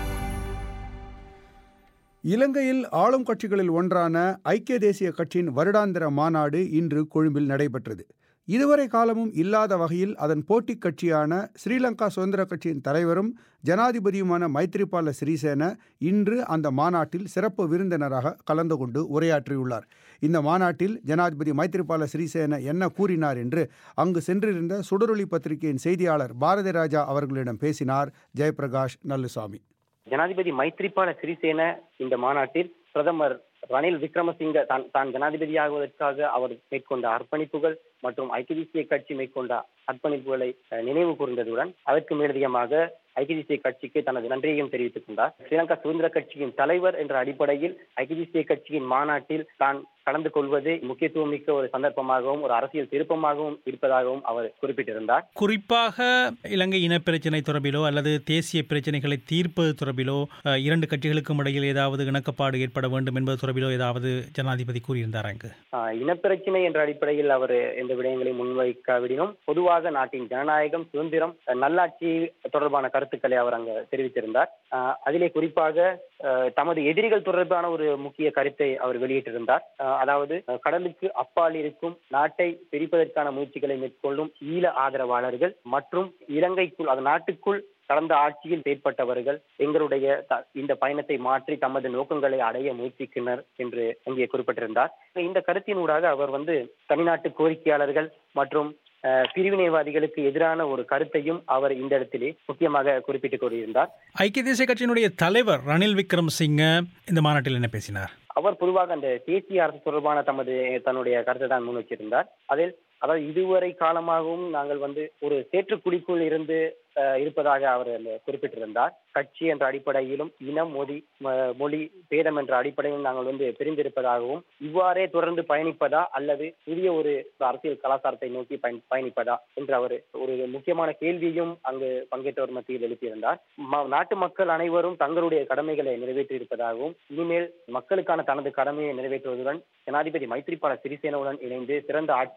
இலங்கையில் ஆளும் கட்சிகளில் ஒன்றான ஐக்கிய தேசிய கட்சியின் வருடாந்திர மாநாடு இன்று கொழும்பில் நடைபெற்றது இதுவரை காலமும் இல்லாத வகையில் அதன் போட்டிக் கட்சியான ஸ்ரீலங்கா சுதந்திர கட்சியின் தலைவரும் ஜனாதிபதியுமான மைத்ரிபால சிறிசேன இன்று அந்த மாநாட்டில் சிறப்பு விருந்தினராக கலந்து கொண்டு உரையாற்றியுள்ளார் இந்த மாநாட்டில் ஜனாதிபதி மைத்ரிபால சிறிசேன என்ன கூறினார் என்று அங்கு சென்றிருந்த சுடரொளி பத்திரிகையின் செய்தியாளர் பாரதி ராஜா அவர்களிடம் பேசினார் ஜெயபிரகாஷ் நல்லுசாமி ஜனாதிபதி மைத்ரிபால சிறிசேன இந்த மாநாட்டில் பிரதமர் ரணில் விக்ரமசிங்க தான் தான் ஜனாதிபதியாகுவதற்காக அவர் மேற்கொண்ட அர்ப்பணிப்புகள் மற்றும் ஐக்கிய தேசிய கட்சி மேற்கொண்ட அர்ப்பணிப்புகளை அஹ், நினைவு கூர்ந்ததுடன் அதற்கு மேலதிகமாக ஐக்கிய தேசிய கட்சிக்கு தனது நன்றியையும் தெரிவித்துக் கொண்டார் ஸ்ரீலங்கா சுதந்திர கட்சியின் தலைவர் என்ற அடிப்படையில் ஐக்கிய தேசிய கட்சியின் மாநாட்டில் தான் கலந்து கொள்வது முக்கியத்துவம் மிக்க ஒரு சந்தர்ப்பமாகவும் ஒரு அரசியல் திருப்பமாகவும் இருப்பதாகவும் அவர் குறிப்பிட்டிருந்தார் குறிப்பாக இலங்கை இனப்பிரச்சினை தொடர்பிலோ அல்லது தேசிய பிரச்சனைகளை தீர்ப்பது தொடர்பிலோ அஹ், இரண்டு கட்சிகளுக்கும் இடையில் ஏதாவது இணக்கப்பாடு ஏற்பட வேண்டும் என்பது தொடர்பிலோ ஏதாவது ஜனாதிபதி கூறியிருந்தாரா இங்கு ஆஹ் இனப்பிரச்சினை என்ற அடிப்படையில் அவர் எந்த விடயங்களையும் முன்வைக்காவிடினும் பொதுவாக நாட்டின் ஜனநாயகம் சுதந்திரம் அஹ் நல்லாட்சி தொடர்பான கருத்துக்களை அவர் அங்கு தெரிவித்திருந்தார் ஆஹ் அதிலே குறிப்பாக ஆஹ் தமது எதிரிகள் தொடர்பான ஒரு முக்கிய கருத்தை அவர் வெளியிட்டிருந்தார் ஆஹ் அதாவது அஹ் கடலுக்கு அப்பால் இருக்கும் நாட்டை பிரிப்பதற்கான முயற்சிகளை மேற்கொள்ளும் ஈழ ஆதரவாளர்கள் மற்றும் இலங்கைக்குள் அது நாட்டுக்குள் கடந்த ஆட்சியில் செயற்பட்டவர்கள் எங்களுடைய த- இந்த பயணத்தை மாற்றி தமது நோக்கங்களை அடைய முயற்சிக்கின்றனர் என்று அங்கே குறிப்பிட்டிருந்தார் இந்த கருத்தினூடாக அவர் வந்து தனிநாட்டு கோரிக்கையாளர்கள் மற்றும் அஹ், பிரிவினைவாதிகளுக்கு எதிரான ஒரு கருத்தையும் அவர் இந்த இடத்திலே முக்கியமாக குறிப்பிட்டுக் கூறியிருந்தார் ஐக்கிய தேசிய கட்சியினுடைய தலைவர் ரணில் விக்ரமசிங்க இந்த மாநாட்டில் என்ன பேசினார் அவர் பொதுவாக அந்த தேசிய அரசு தொடர்பான தமது தன்னுடைய கருத்தை தான் முன் வச்சிருந்தார் அதில் அதாவது இதுவரை காலமாகவும் நாங்கள் வந்து ஒரு சேற்றுக்குழிக்குள் இருந்து அஹ், இருப்பதாக அவர் அந்த குறிப்பிட்டிருந்தார் கட்சி என்ற அடிப்படையிலும் இனம் மொழி ம- மொழி பேதம் என்ற அடிப்படையிலும் நாங்கள் வந்து பிரிந்திருப்பதாகவும் இவ்வாறே தொடர்ந்து பயணிப்பதா அல்லது புதிய ஒரு அரசியல் கலாச்சாரத்தை நோக்கி பயன் பயணிப்பதா என்று அவர் ஒரு முக்கியமான கேள்வியும் அங்கு பங்கேற்றவர் மத்தியில் எழுப்பியிருந்தார் ம- நாட்டு மக்கள் அனைவரும் தங்களுடைய கடமைகளை நிறைவேற்றி இருப்பதாகவும் இனிமேல் மக்களுக்கான தனது கடமையை நிறைவேற்றுவதுடன் ஜனாதிபதி மைத்ரிபால சிறிசேனவுடன் இணைந்து சிறந்த ஆட்சியை முன்னெடுப்பதாக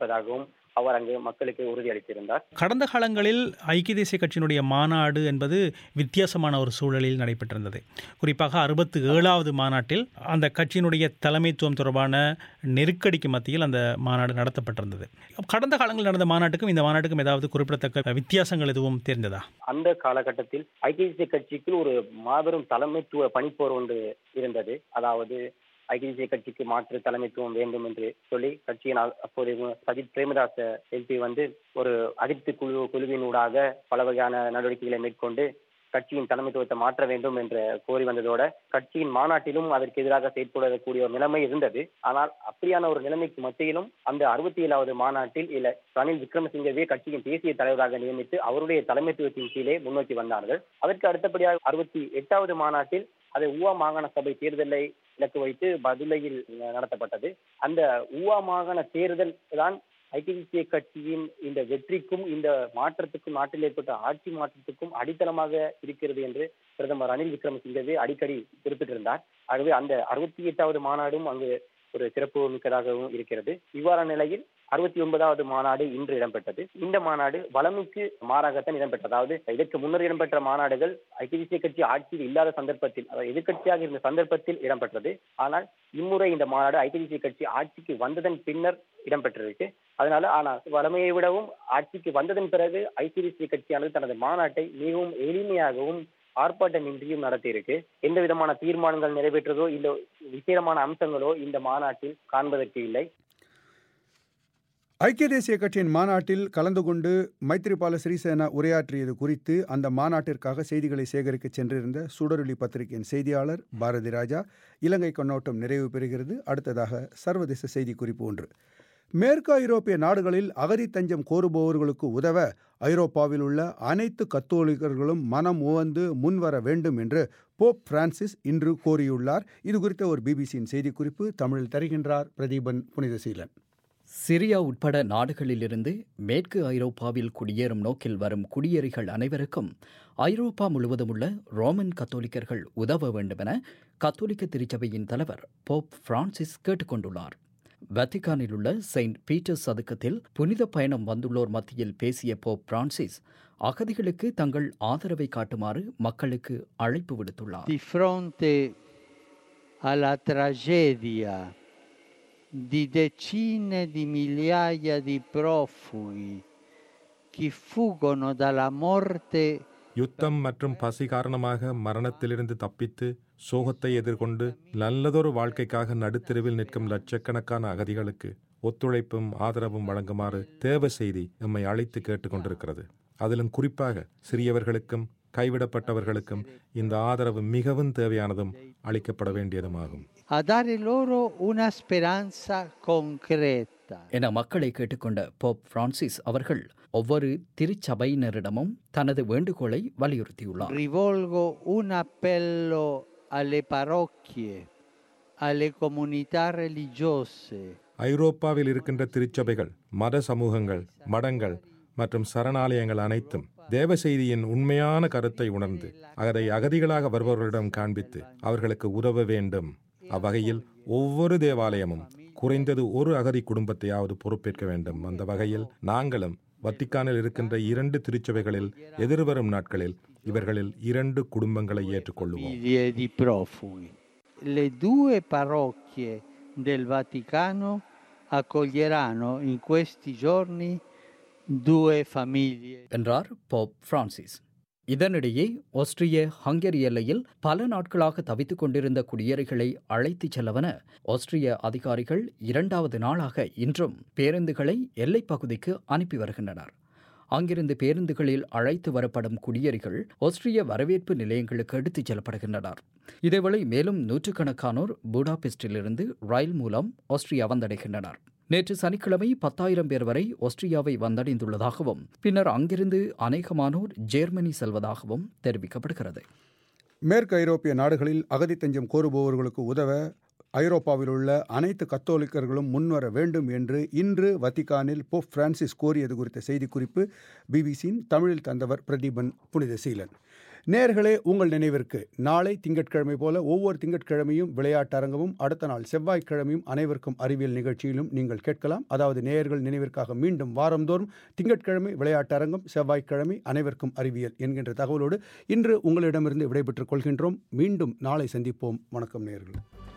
இருப்பதாகவும் அவர் அங்கு மக்களுக்கு உறுதியளித்திருந்தார் கடந்த காலங்களில் ஐக்கிய தேசிய கட்சியினுடைய மாநாடு என்பது வித்தியாசமான ஒரு சூழலில் நடைபெற்றிருந்தது குறிப்பாக அறுபத்து ஏழாவது மாநாட்டில் அந்த கட்சியினுடைய தலைமைத்துவம் தொடர்பான நெருக்கடிக்கு மத்தியில் அந்த மாநாடு நடத்தப்பட்டிருந்தது கடந்த காலங்களில் நடந்த மாநாட்டுக்கும் இந்த மாநாட்டுக்கும் ஏதாவது குறிப்பிடத்தக்க வித்தியாசங்கள் எதுவும் தெரிந்ததா அந்த காலகட்டத்தில் ஐக்கிய தேசிய கட்சிக்குள் ஒரு மாபெரும் தலைமைத்துவ பணிப்போர் ஒன்று இருந்தது அதாவது ஐக்கிய தேசிய கட்சிக்கு மாற்று தலைமைத்துவம் வேண்டும் என்று சொல்லி கட்சியின் அ- அப்போதைய சஜித் பிரேமதாச எம்பி வந்து ஒரு அதிருப்தி குழு குழுவினூடாக பல வகையான நடவடிக்கைகளை மேற்கொண்டு கட்சியின் தலைமைத்துவத்தை மாற்ற வேண்டும் என்று கோரி வந்ததோட கட்சியின் மாநாட்டிலும் அதற்கு எதிராக செயற்படக்கூடிய ஒரு நிலைமை இருந்தது ஆனால் அப்படியான ஒரு நிலைமைக்கு மத்தியிலும் அந்த அறுபத்தி ஏழாவது மாநாட்டில் இல்ல ரணில் விக்ரமசிங்கவே கட்சியின் தேசிய தலைவராக நியமித்து அவருடைய தலைமைத்துவத்தின் கீழே முன்னோக்கி வந்தார்கள் அதற்கு அடுத்தபடியாக அறுபத்தி எட்டாவது மாநாட்டில் அதை ஊவா மாகாண சபை தேர்தலை இலக்கு வைத்து பதுளையில் நடத்தப்பட்டது அந்த ஊவா மாகாண தேர்தல் தான் ஐக்கிய தேசிய கட்சியின் இந்த வெற்றிக்கும் இந்த மாற்றத்துக்கும் நாட்டில் ஏற்பட்ட ஆட்சி மாற்றத்துக்கும் அடித்தளமாக இருக்கிறது என்று பிரதமர் ரணில் விக்ரமசிங்கவே அடிக்கடி குறிப்பிட்டிருந்தார் ஆகவே அந்த அறுபத்தி எட்டாவது மாநாடும் அங்கு ஒரு சிறப்பு மிக்கதாகவும் இருக்கிறது இவ்வாறான நிலையில் அறுபத்தி ஒன்பதாவது மாநாடு இன்று இடம்பெற்றது இந்த மாநாடு வளமைக்கு மாறாகத்தான் இடம்பெற்றது அதாவது இதற்கு முன்னர் இடம்பெற்ற மாநாடுகள் ஐக்கிய தேசிய கட்சி ஆட்சியில் இல்லாத சந்தர்ப்பத்தில் அதாவது எதிர்க்கட்சியாக இருந்த சந்தர்ப்பத்தில் இடம்பெற்றது ஆனால் இம்முறை இந்த மாநாடு ஐக்கிய தேசிய கட்சி ஆட்சிக்கு வந்ததன் பின்னர் இடம்பெற்றிருக்கு அதனால ஆனால் வளமையை விடவும் ஆட்சிக்கு வந்ததன் பிறகு ஐக்கிய தேசிய கட்சியானது தனது மாநாட்டை மிகவும் எளிமையாகவும் ஆர்ப்பாட்டமின்றியும் நடத்தியிருக்கு எந்த விதமான தீர்மானங்கள் நிறைவேற்றதோ இல்ல விசேடமான அம்சங்களோ இந்த மாநாட்டில் காண்பதற்கு இல்லை ஐக்கிய தேசிய கட்சியின் மாநாட்டில் கலந்து கொண்டு மைத்ரிபால சிறிசேனா உரையாற்றியது குறித்து அந்த மாநாட்டிற்காக செய்திகளை சேகரிக்க சென்றிருந்த சுடரொலி பத்திரிகையின் செய்தியாளர் பாரதி ராஜா இலங்கை கண்ணோட்டம் நிறைவு பெறுகிறது அடுத்ததாக சர்வதேச செய்தி குறிப்பு ஒன்று மேற்கு ஐரோப்பிய நாடுகளில் அகதி தஞ்சம் கோருபவர்களுக்கு உதவ ஐரோப்பாவில் உள்ள அனைத்து கத்தோலிக்கர்களும் மனம் உவந்து முன்வர வேண்டும் என்று போப் பிரான்சிஸ் இன்று கோரியுள்ளார் இது குறித்த ஒரு பிபிசியின் செய்திக்குறிப்பு தமிழில் தருகின்றார் பிரதீபன் புனிதசீலன் சிரியா உட்பட நாடுகளிலிருந்து மேற்கு ஐரோப்பாவில் குடியேறும் நோக்கில் வரும் குடியேறிகள் அனைவருக்கும் ஐரோப்பா முழுவதும் உள்ள ரோமன் கத்தோலிக்கர்கள் உதவ வேண்டுமென கத்தோலிக்க திருச்சபையின் தலைவர் போப் பிரான்சிஸ் கேட்டுக்கொண்டுள்ளார் வத்திகானில் உள்ள செயின்ட் பீட்டர்ஸ் சதுக்கத்தில் புனித பயணம் வந்துள்ளோர் மத்தியில் பேசிய போப் பிரான்சிஸ் அகதிகளுக்கு தங்கள் ஆதரவை காட்டுமாறு மக்களுக்கு அழைப்பு விடுத்துள்ளார் Di fronte alla tragedia di decine di migliaia di profughi che fuggono dalla morte யுத்தம் மற்றும் பசி காரணமாக மரணத்திலிருந்து தப்பித்து சோகத்தை எதிர்கொண்டு நல்லதொரு வாழ்க்கைக்காக நடுத்தெருவில் நிற்கும் லட்சக்கணக்கான அகதிகளுக்கு ஒத்துழைப்பும் ஆதரவும் வழங்குமாறு தேவ செய்தி எம்மை அழைத்து கேட்டுக்கொண்டிருக்கிறது அதிலும் குறிப்பாக சிறியவர்களுக்கும் கைவிடப்பட்டவர்களுக்கும் இந்த ஆதரவு மிகவும் தேவையானதும் அளிக்கப்பட வேண்டியதுமாகும் a dare loro una speranza concreta. என மக்களை கேட்டுக்கொண்ட போப் பிரான்சிஸ் அவர்கள் ஒவ்வொரு திருச்சபையினரிடமும் தனது வேண்டுகோளை வலியுறுத்தியுள்ளார் Rivolgo un appello alle parrocchie, alle comunità religiose, ஐரோப்பாவில் இருக்கின்ற திருச்சபைகள் மத சமூகங்கள் மடங்கள் மற்றும் சரணாலயங்கள் அனைத்தும் தேவ செய்தியின் உண்மையான கருத்தை உணர்ந்து அதை அகதிகளாக வருபவர்களிடம் காண்பித்து அவர்களுக்கு உதவ வேண்டும் அவ்வகையில் ஒவ்வொரு தேவாலயமும் குறைந்தது ஒரு அகதி குடும்பத்தையாவது பொறுப்பேற்க வேண்டும் அந்த வகையில் நாங்களும் வத்திக்கானில் இருக்கின்ற இரண்டு திருச்சபைகளில் எதிர்வரும் நாட்களில் இவர்களில் இரண்டு குடும்பங்களை ஏற்றுக்கொள்ளுவோம் famiglie di profughi. Le due parrocchie del Vaticano accoglieranno in questi giorni due famiglie. என்றார் போப் பிரான்சிஸ் இதனிடையே ஆஸ்திரிய ஹங்கேரி எல்லையில் பல நாட்களாக தவித்துக் கொண்டிருந்த குடியேறிகளை அழைத்துச் செல்லவென ஆஸ்திரிய அதிகாரிகள் இரண்டாவது நாளாக இன்றும் பேருந்துகளை எல்லைப் பகுதிக்கு அனுப்பி வருகின்றனர் அங்கிருந்து பேருந்துகளில் அழைத்து வரப்படும் குடியேறிகள் ஆஸ்திரிய வரவேற்பு நிலையங்களுக்கு எடுத்துச் செல்லப்படுகின்றனர் இதேவேளை மேலும் நூற்றுக்கணக்கானோர் பூடாபெஸ்டிலிருந்து ரயில் மூலம் ஆஸ்திரியா வந்தடைகின்றனர் நேற்று சனிக்கிழமை பத்தாயிரம் பேர் வரை ஆஸ்திரியாவை வந்தடைந்துள்ளதாகவும் பின்னர் அங்கிருந்து அநேகமானோர் ஜெர்மனி செல்வதாகவும் தெரிவிக்கப்படுகிறது மேற்கு ஐரோப்பிய நாடுகளில் அகதி தஞ்சம் கோருபவர்களுக்கு உதவ ஐரோப்பாவில் உள்ள அனைத்து கத்தோலிக்கர்களும் முன்வர வேண்டும் என்று இன்று வத்திக்கானில் போப் பிரான்சிஸ் கோரியது குறித்த செய்திக்குறிப்பு பிபிசியின் தமிழில் தந்தவர் பிரதீபன் புனிதசீலன் நேர்களே உங்கள் நினைவிற்கு நாளை திங்கட்கிழமை போல ஒவ்வொரு திங்கட்கிழமையும் விளையாட்டு அரங்கமும் அடுத்த நாள் செவ்வாய்க்கிழமையும் அனைவருக்கும் அறிவியல் நிகழ்ச்சியிலும் நீங்கள் கேட்கலாம் அதாவது நேயர்கள் நினைவிற்காக மீண்டும் வாரந்தோறும் திங்கட்கிழமை விளையாட்டு அரங்கம் செவ்வாய்க்கிழமை அனைவருக்கும் அறிவியல் என்கின்ற தகவலோடு இன்று உங்களிடமிருந்து விடைபெற்றுக் கொள்கின்றோம் மீண்டும் நாளை சந்திப்போம் வணக்கம் நேயர்களே